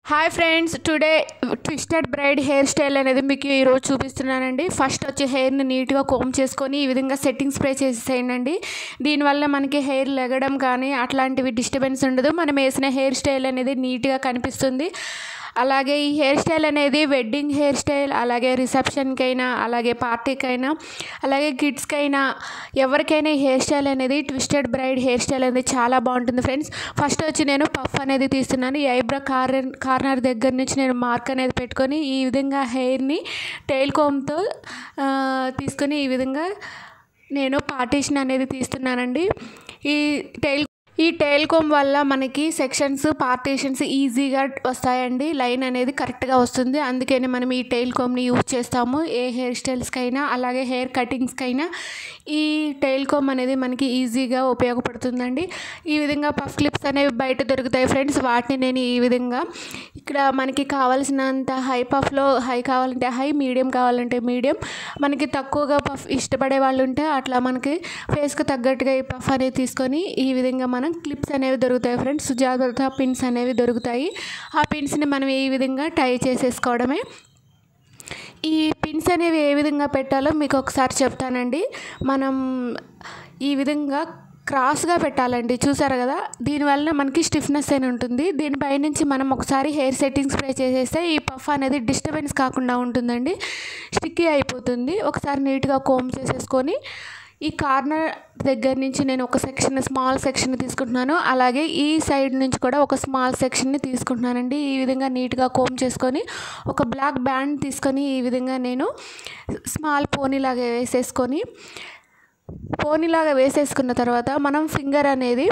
hi friends today twisted braid hair style అనేది మీకు ఈరోజు చూపిస్తున్నానండి ఫస్ట్ వచ్చి హెయిర్ని నీట్గా కోమ్ చేసుకొని ఈ విధంగా సెట్టింగ్ స్ప్రే చేసేసేయండి దీనివల్ల మనకి హెయిర్ లెగడం కానీ అట్లాంటివి డిస్టర్బెన్స్ ఉండదు మనం వేసిన హెయిర్ స్టైల్ అనేది నీట్గా కనిపిస్తుంది అలాగే ఈ హెయిర్ స్టైల్ అనేది వెడ్డింగ్ హెయిర్ స్టైల్ అలాగే రిసెప్షన్కైనా అలాగే పార్టీకైనా అలాగే కిడ్స్కైనా ఎవరికైనా ఈ హెయిర్ స్టైల్ అనేది ట్విస్టెడ్ బ్రైడ్ హెయిర్ స్టైల్ అనేది చాలా బాగుంటుంది ఫ్రెండ్స్ ఫస్ట్ వచ్చి నేను పఫ్ అనేది తీస్తున్నాను ఈ ఐబ్రో కార్నర్ కార్నర్ దగ్గర నుంచి నేను మార్క్ అనేది పెట్టుకొని ఈ విధంగా హెయిర్ని టైల్ కోమ్తో తీసుకొని ఈ విధంగా నేను పార్టీషన్ అనేది తీస్తున్నానండి ఈ టైల్ ఈ టైల్ కోమ్ వల్ల మనకి సెక్షన్స్ పార్టీషన్స్ ఈజీగా వస్తాయండి లైన్ అనేది కరెక్ట్గా వస్తుంది అందుకని మనం ఈ టైల్ కోమ్ని యూజ్ చేస్తాము ఏ హెయిర్ స్టైల్స్కైనా అలాగే హెయిర్ కటింగ్స్కైనా ఈ టైల్ కోమ్ అనేది మనకి ఈజీగా ఉపయోగపడుతుందండి ఈ విధంగా పఫ్ క్లిప్స్ అనేవి బయట దొరుకుతాయి ఫ్రెండ్స్ వాటిని నేను ఈ విధంగా ఇక్కడ మనకి కావాల్సినంత హై పఫ్లో హై కావాలంటే హై మీడియం కావాలంటే మీడియం మనకి తక్కువగా పఫ్ ఇష్టపడే వాళ్ళు ఉంటే అట్లా మనకి ఫేస్కి తగ్గట్టుగా ఈ పఫ్ అనేది తీసుకొని ఈ విధంగా మనం క్లిప్స్ అనేవి దొరుకుతాయి ఫ్రెండ్స్ సుజాగ్రత్త పిన్స్ అనేవి దొరుకుతాయి ఆ పిన్స్ని మనం ఈ విధంగా టై చేసేసుకోవడమే ఈ పిన్స్ అనేవి ఏ విధంగా పెట్టాలో మీకు ఒకసారి చెప్తానండి మనం ఈ విధంగా క్రాస్గా పెట్టాలండి చూసారు కదా దీనివల్ల మనకి స్టిఫ్నెస్ అని ఉంటుంది దీనిపై నుంచి మనం ఒకసారి హెయిర్ సెట్టింగ్ స్ప్రే చేసేస్తే ఈ పఫ్ అనేది డిస్టర్బెన్స్ కాకుండా ఉంటుందండి స్టిక్కీ అయిపోతుంది ఒకసారి నీట్గా కోమ్ చేసేసుకొని ఈ కార్నర్ దగ్గర నుంచి నేను ఒక సెక్షన్ స్మాల్ సెక్షన్ తీసుకుంటున్నాను అలాగే ఈ సైడ్ నుంచి కూడా ఒక స్మాల్ సెక్షన్ని తీసుకుంటున్నానండి ఈ విధంగా నీట్గా కోమ్ చేసుకొని ఒక బ్లాక్ బ్యాండ్ తీసుకొని ఈ విధంగా నేను స్మాల్ పోనీలాగా వేసేసుకొని పోనీలాగా వేసేసుకున్న తర్వాత మనం ఫింగర్ అనేది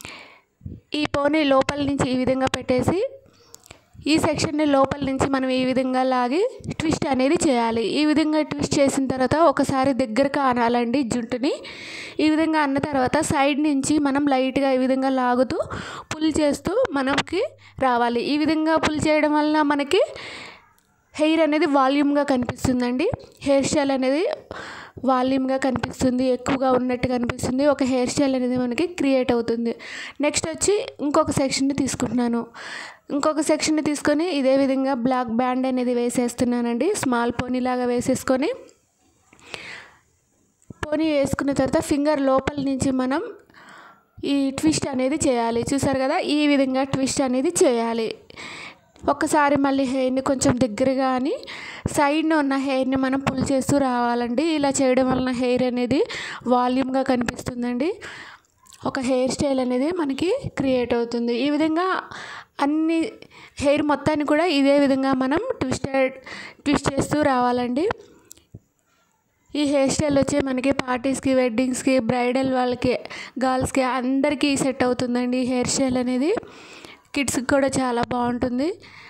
ఈ పోనీ లోపల నుంచి ఈ విధంగా పెట్టేసి ఈ సెక్షన్ని లోపల నుంచి మనం ఈ విధంగా లాగి ట్విస్ట్ అనేది చేయాలి ఈ విధంగా ట్విస్ట్ చేసిన తర్వాత ఒకసారి దగ్గరకు అనాలండి జుట్టుని ఈ విధంగా అన్న తర్వాత సైడ్ నుంచి మనం లైట్గా ఈ విధంగా లాగుతూ పుల్ చేస్తూ మనకి రావాలి ఈ విధంగా పుల్ చేయడం వలన మనకి హెయిర్ అనేది వాల్యూమ్గా కనిపిస్తుందండి హెయిర్ స్టైల్ అనేది వాల్యూమ్గా కనిపిస్తుంది ఎక్కువగా ఉన్నట్టు కనిపిస్తుంది ఒక హెయిర్ స్టైల్ అనేది మనకి క్రియేట్ అవుతుంది నెక్స్ట్ వచ్చి ఇంకొక సెక్షన్ని తీసుకుంటున్నాను ఇంకొక సెక్షన్ని తీసుకొని ఇదే విధంగా బ్లాక్ బ్యాండ్ అనేది వేసేస్తున్నానండి స్మాల్ పోనీలాగా వేసేసుకొని పోనీ వేసుకున్న తర్వాత ఫింగర్ లోపల నుంచి మనం ఈ ట్విస్ట్ అనేది చేయాలి చూసారు కదా ఈ విధంగా ట్విస్ట్ అనేది చేయాలి ఒక్కసారి మళ్ళీ హెయిర్ని కొంచెం దగ్గరగా అని సైడ్న ఉన్న హెయిర్ని మనం పుల్ చేస్తూ రావాలండి ఇలా చేయడం వలన హెయిర్ అనేది వాల్యూమ్గా కనిపిస్తుందండి ఒక హెయిర్ స్టైల్ అనేది మనకి క్రియేట్ అవుతుంది ఈ విధంగా అన్ని హెయిర్ మొత్తాన్ని కూడా ఇదే విధంగా మనం ట్విస్టెడ్ ట్విస్ట్ చేస్తూ రావాలండి ఈ హెయిర్ స్టైల్ వచ్చి మనకి పార్టీస్కి వెడ్డింగ్స్కి బ్రైడల్ వాళ్ళకి గర్ల్స్కి అందరికీ సెట్ అవుతుందండి ఈ హెయిర్ స్టైల్ అనేది కిడ్స్కి కూడా చాలా బాగుంటుంది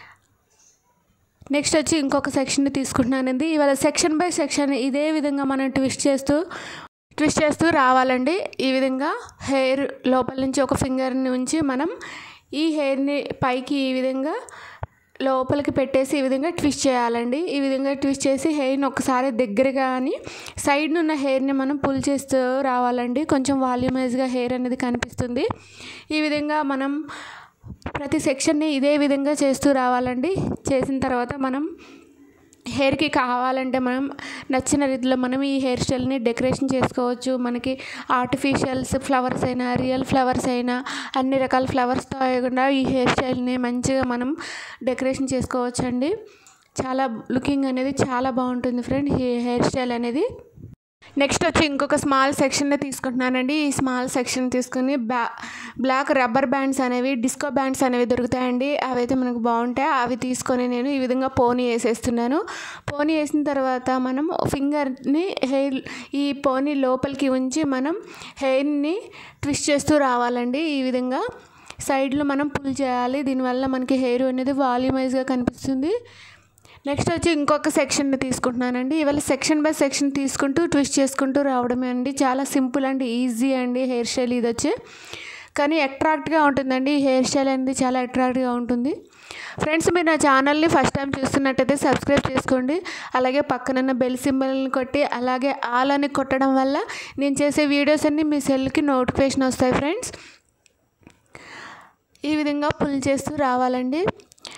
నెక్స్ట్ వచ్చి ఇంకొక సెక్షన్ తీసుకుంటున్నానండి ఇవాళ సెక్షన్ బై సెక్షన్ ఇదే విధంగా మనం ట్విస్ట్ చేస్తూ ట్విస్ట్ చేస్తూ రావాలండి ఈ విధంగా హెయిర్ లోపల నుంచి ఒక ఫింగర్ని ఉంచి మనం ఈ హెయిర్ని పైకి ఈ విధంగా లోపలికి పెట్టేసి ఈ విధంగా ట్విస్ట్ చేయాలండి ఈ విధంగా ట్విస్ట్ చేసి హెయిర్ని ఒకసారి దగ్గరగా అని సైడ్ ఉన్న హెయిర్ని మనం పుల్ చేస్తూ రావాలండి కొంచెం వాల్యూమైజ్గా హెయిర్ అనేది కనిపిస్తుంది ఈ విధంగా మనం ప్రతి సెక్షన్ని ఇదే విధంగా చేస్తూ రావాలండి చేసిన తర్వాత మనం హెయిర్కి కావాలంటే మనం నచ్చిన రీతిలో మనం ఈ హెయిర్ స్టైల్ని డెకరేషన్ చేసుకోవచ్చు మనకి ఆర్టిఫిషియల్స్ ఫ్లవర్స్ అయినా రియల్ ఫ్లవర్స్ అయినా అన్ని రకాల ఫ్లవర్స్తో కాకుండా ఈ హెయిర్ స్టైల్ని మంచిగా మనం డెకరేషన్ చేసుకోవచ్చు అండి చాలా లుకింగ్ అనేది చాలా బాగుంటుంది ఫ్రెండ్ ఈ హెయిర్ స్టైల్ అనేది నెక్స్ట్ వచ్చి ఇంకొక స్మాల్ సెక్షన్ని తీసుకుంటున్నానండి ఈ స్మాల్ సెక్షన్ తీసుకుని బ్లా బ్లాక్ రబ్బర్ బ్యాండ్స్ అనేవి డిస్కో బ్యాండ్స్ అనేవి దొరుకుతాయండి అవి అయితే మనకు బాగుంటాయి అవి తీసుకొని నేను ఈ విధంగా పోనీ వేసేస్తున్నాను పోనీ వేసిన తర్వాత మనం ఫింగర్ని హెయిర్ ఈ పోనీ లోపలికి ఉంచి మనం హెయిర్ని ట్విస్ట్ చేస్తూ రావాలండి ఈ విధంగా సైడ్లో మనం పుల్ చేయాలి దీనివల్ల మనకి హెయిర్ అనేది వాల్యూమైజ్గా కనిపిస్తుంది నెక్స్ట్ వచ్చి ఇంకొక సెక్షన్ని తీసుకుంటున్నానండి ఇవాళ సెక్షన్ బై సెక్షన్ తీసుకుంటూ ట్విస్ట్ చేసుకుంటూ రావడమే అండి చాలా సింపుల్ అండి ఈజీ అండి హెయిర్ స్టైల్ ఇది వచ్చి కానీ అట్రాక్ట్గా ఉంటుందండి ఈ హెయిర్ స్టైల్ అనేది చాలా అట్రాక్ట్గా ఉంటుంది ఫ్రెండ్స్ మీరు నా ఛానల్ని ఫస్ట్ టైం చూస్తున్నట్టయితే సబ్స్క్రైబ్ చేసుకోండి అలాగే పక్కనున్న బెల్ సింబల్ని కొట్టి అలాగే ఆల్ అని కొట్టడం వల్ల నేను చేసే వీడియోస్ అన్నీ మీ సెల్కి నోటిఫికేషన్ వస్తాయి ఫ్రెండ్స్ ఈ విధంగా పుల్ చేస్తూ రావాలండి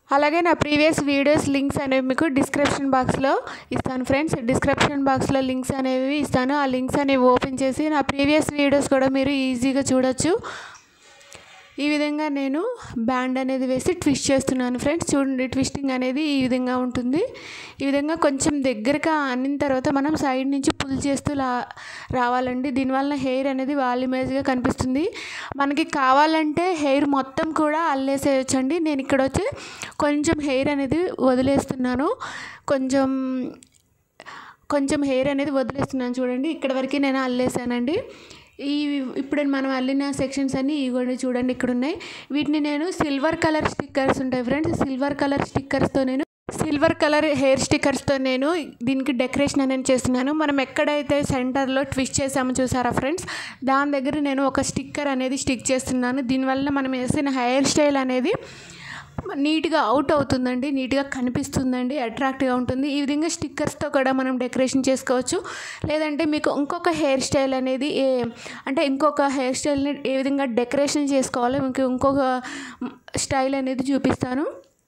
అలాగే నా ప్రీవియస్ వీడియోస్ లింక్స్ అనేవి మీకు డిస్క్రిప్షన్ బాక్స్లో ఇస్తాను ఫ్రెండ్స్ డిస్క్రిప్షన్ బాక్స్లో లింక్స్ అనేవి ఇస్తాను ఆ లింక్స్ అనేవి ఓపెన్ చేసి నా ప్రీవియస్ వీడియోస్ కూడా మీరు ఈజీగా చూడొచ్చు ఈ విధంగా నేను బ్యాండ్ అనేది వేసి ట్విస్ట్ చేస్తున్నాను ఫ్రెండ్స్ చూడండి ట్విస్టింగ్ అనేది ఈ విధంగా ఉంటుంది ఈ విధంగా కొంచెం దగ్గరగా అన్నిన తర్వాత మనం సైడ్ నుంచి పుల్ చేస్తూ లా రావాలండి దీనివల్ల హెయిర్ అనేది వాల్యూమైజ్గా కనిపిస్తుంది మనకి కావాలంటే హెయిర్ మొత్తం కూడా అల్లేసేయచ్చండి నేను ఇక్కడ వచ్చి కొంచెం హెయిర్ అనేది వదిలేస్తున్నాను కొంచెం కొంచెం హెయిర్ అనేది వదిలేస్తున్నాను చూడండి ఇక్కడ వరకు నేను అల్లేసానండి ఈ ఇప్పుడు మనం అల్లిన సెక్షన్స్ అన్నీ ఇవ్వండి చూడండి ఇక్కడ ఉన్నాయి వీటిని నేను సిల్వర్ కలర్ స్టిక్కర్స్ ఉంటాయి ఫ్రెండ్స్ సిల్వర్ కలర్ స్టిక్కర్స్తో నేను సిల్వర్ కలర్ హెయిర్ స్టిక్కర్స్తో నేను దీనికి డెకరేషన్ అనేది చేస్తున్నాను మనం ఎక్కడైతే సెంటర్లో ట్విస్ట్ చేసామో చూసారా ఫ్రెండ్స్ దాని దగ్గర నేను ఒక స్టిక్కర్ అనేది స్టిక్ చేస్తున్నాను దీనివల్ల మనం వేసిన హెయిర్ స్టైల్ అనేది నీట్గా అవుట్ అవుతుందండి నీట్గా కనిపిస్తుందండి అట్రాక్టివ్గా ఉంటుంది ఈ విధంగా స్టిక్కర్స్తో కూడా మనం డెకరేషన్ చేసుకోవచ్చు లేదంటే మీకు ఇంకొక హెయిర్ స్టైల్ అనేది ఏ అంటే ఇంకొక హెయిర్ స్టైల్ని ఏ విధంగా డెకరేషన్ చేసుకోవాలో మీకు ఇంకొక స్టైల్ అనేది చూపిస్తాను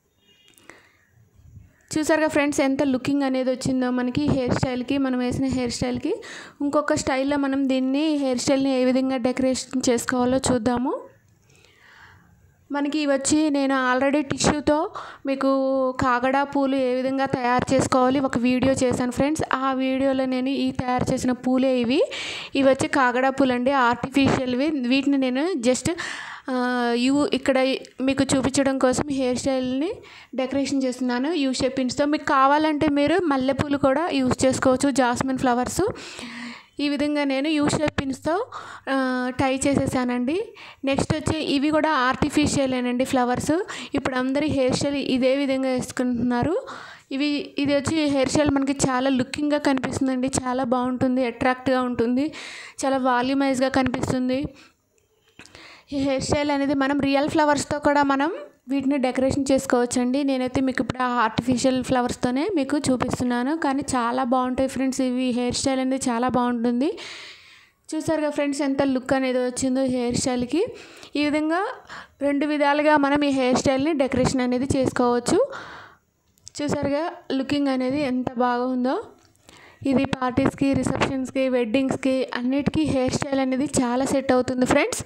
చూసారుగా ఫ్రెండ్స్ ఎంత లుకింగ్ అనేది వచ్చిందో మనకి హెయిర్ స్టైల్కి మనం వేసిన హెయిర్ స్టైల్కి ఇంకొక స్టైల్లో మనం దీన్ని హెయిర్ స్టైల్ని ఏ విధంగా డెకరేషన్ చేసుకోవాలో చూద్దాము మనకి ఇవి వచ్చి నేను ఆల్రెడీ టిష్యూతో మీకు కాగడా పూలు ఏ విధంగా తయారు చేసుకోవాలి ఒక వీడియో చేశాను ఫ్రెండ్స్ ఆ వీడియోలో నేను ఈ తయారు చేసిన పూలే ఇవి ఇవి వచ్చి కాగడా పూలు అండి ఆర్టిఫిషియల్వి వీటిని నేను జస్ట్ యూ ఇక్కడ మీకు చూపించడం కోసం హెయిర్ స్టైల్ని డెకరేషన్ చేస్తున్నాను యూ షేపిన్స్తో మీకు కావాలంటే మీరు మల్లెపూలు కూడా యూస్ చేసుకోవచ్చు జాస్మిన్ ఫ్లవర్స్ ఈ విధంగా నేను యూ షేప్ పిన్స్తో టై చేసేసానండి నెక్స్ట్ వచ్చి ఇవి కూడా ఆర్టిఫిషియలేనండి ఫ్లవర్స్ ఇప్పుడు అందరి హెయిర్ స్టైల్ ఇదే విధంగా వేసుకుంటున్నారు ఇవి ఇది వచ్చి హెయిర్ స్టైల్ మనకి చాలా లుకింగ్గా కనిపిస్తుందండి చాలా బాగుంటుంది అట్రాక్ట్గా ఉంటుంది చాలా వాల్యూమైజ్గా కనిపిస్తుంది ఈ హెయిర్ స్టైల్ అనేది మనం రియల్ ఫ్లవర్స్తో కూడా మనం వీటిని డెకరేషన్ చేసుకోవచ్చండి నేనైతే మీకు ఇప్పుడు ఆర్టిఫిషియల్ ఫ్లవర్స్తోనే మీకు చూపిస్తున్నాను కానీ చాలా బాగుంటాయి ఫ్రెండ్స్ ఇవి హెయిర్ స్టైల్ అనేది చాలా బాగుంటుంది చూసారుగా ఫ్రెండ్స్ ఎంత లుక్ అనేది వచ్చిందో హెయిర్ స్టైల్కి ఈ విధంగా రెండు విధాలుగా మనం ఈ హెయిర్ స్టైల్ని డెకరేషన్ అనేది చేసుకోవచ్చు చూసారుగా లుకింగ్ అనేది ఎంత బాగుందో ఇది పార్టీస్కి రిసెప్షన్స్కి వెడ్డింగ్స్కి అన్నిటికీ హెయిర్ స్టైల్ అనేది చాలా సెట్ అవుతుంది ఫ్రెండ్స్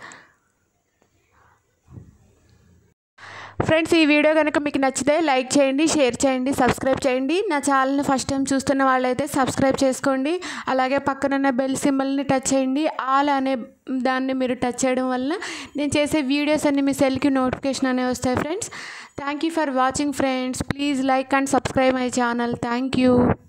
ఫ్రెండ్స్ ఈ వీడియో కనుక మీకు నచ్చితే లైక్ చేయండి షేర్ చేయండి సబ్స్క్రైబ్ చేయండి నా ఛానల్ని ఫస్ట్ టైం చూస్తున్న వాళ్ళైతే సబ్స్క్రైబ్ చేసుకోండి అలాగే పక్కనున్న బెల్ సింబల్ని టచ్ చేయండి ఆల్ అనే దాన్ని మీరు టచ్ చేయడం వల్ల నేను చేసే వీడియోస్ అన్ని మీ సెల్కి నోటిఫికేషన్ అనేవి వస్తాయి friends thank you for watching friends please like and subscribe my channel thank you